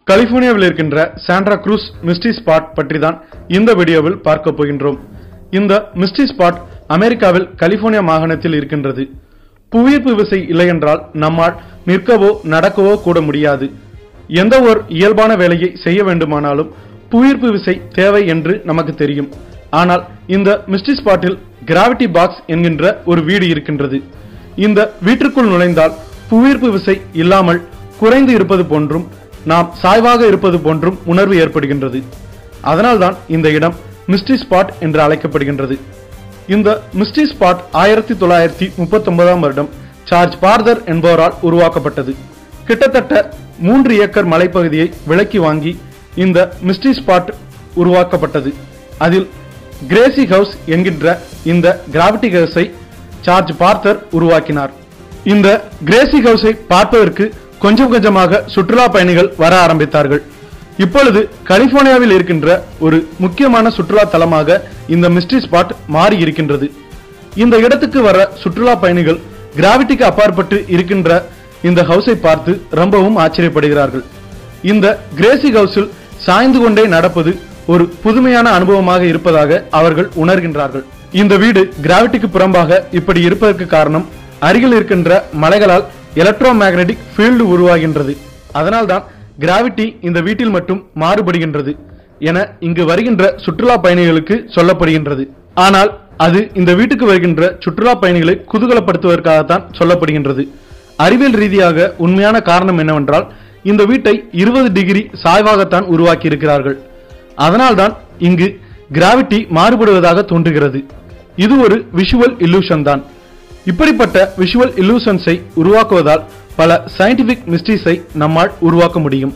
கலிபோர்னியாவில் இருக்கின்ற Sandra cruise மிஸ்டி spot பற்றி தான் இந்த வீடியோவில் பார்க்க போகின்றோம் இந்த மிஸ்டி ஸ்பாட் அமெரிக்காவில் கலிபோர்னியா மாகாணத்தில் இருக்கின்றது புவியீர்ப்பு விசை இல்லையென்றால் நம்மால் நிற்கவோ நடக்கவோ கூட முடியாது எந்த ஒரு இயல்பான வேலையை செய்ய வேண்டுமானாலும் புவியீர்ப்பு விசை தேவை என்று நமக்கு தெரியும் ஆனால் இந்த மிஸ்டி ஸ்பாட்டில் கிராவிட்டி பாக்ஸ் என்கின்ற ஒரு வீடு இருக்கின்றது இந்த வீட்டிற்குள் நுழைந்தால் புவியீர்ப்பு விசை இல்லாமல் குறைந்து இருப்பது போன்றும் நாம் சாய்வாக இருப்பது போன்றும் உணர்வு ஏற்படுகின்றது அதனால்தான் இந்த இடம் மிஸ்டி ஸ்பாட் என்று அழைக்கப்படுகின்றது இந்த மிஸ்டி ஸ்பாட் ஆயிரத்தி தொள்ளாயிரத்தி முப்பத்தி ஒன்பதாம் வருடம் சார்ஜ் பார்தர் என்பவரால் உருவாக்கப்பட்டது கிட்டத்தட்ட மூன்று ஏக்கர் மலைப்பகுதியை விலக்கி வாங்கி இந்த மிஸ்டி ஸ்பாட் உருவாக்கப்பட்டது அதில் கிரேசி ஹவுஸ் என்கின்ற இந்த கிராவிட்டி ஹவுஸை சார்ஜ் பார்த்தர் உருவாக்கினார் இந்த கிரேசி ஹவுஸை பார்ப்பதற்கு கொஞ்சம் கொஞ்சமாக சுற்றுலா பயணிகள் வர ஆரம்பித்தார்கள் இப்பொழுது கலிபோர்னியாவில் இருக்கின்ற ஒரு முக்கியமான சுற்றுலா தலமாக இந்த மிஸ்ட்ரி ஸ்பாட் மாறி இருக்கின்றது இந்த இடத்துக்கு வர சுற்றுலா பயணிகள் கிராவிட்டிக்கு அப்பாற்பட்டு இருக்கின்ற இந்த ஹவுஸை பார்த்து ரொம்பவும் ஆச்சரியப்படுகிறார்கள் இந்த கிரேசி ஹவுஸில் சாய்ந்து கொண்டே நடப்பது ஒரு புதுமையான அனுபவமாக இருப்பதாக அவர்கள் உணர்கின்றார்கள் இந்த வீடு கிராவிட்டிக்கு புறம்பாக இப்படி இருப்பதற்கு காரணம் அருகில் இருக்கின்ற மலைகளால் எலக்ட்ரோ மேக்னெட்டிக் ஃபீல்டு உருவாகின்றது அதனால்தான் கிராவிட்டி இந்த வீட்டில் மட்டும் மாறுபடுகின்றது என இங்கு வருகின்ற சுற்றுலா பயணிகளுக்கு சொல்லப்படுகின்றது ஆனால் அது இந்த வீட்டுக்கு வருகின்ற சுற்றுலா பயணிகளை குதூகலப்படுத்துவதற்காகத்தான் சொல்லப்படுகின்றது அறிவியல் ரீதியாக உண்மையான காரணம் என்னவென்றால் இந்த வீட்டை இருபது டிகிரி சாய்வாகத்தான் உருவாக்கி இருக்கிறார்கள் அதனால்தான் இங்கு கிராவிட்டி மாறுபடுவதாக தோன்றுகிறது இது ஒரு விஷுவல் illusion தான் இப்படிப்பட்ட விஷுவல் illusions-ஐ உருவாக்குவதால் பல சயின்டிபிக் மிஸ்ட்ரீஸை நம்மால் உருவாக்க முடியும்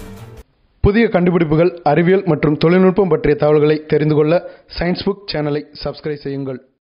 புதிய கண்டுபிடிப்புகள் அறிவியல் மற்றும் தொழில்நுட்பம் பற்றிய தகவல்களை தெரிந்து கொள்ள சயின்ஸ் புக் சேனலை சப்ஸ்கிரைப் செய்யுங்கள்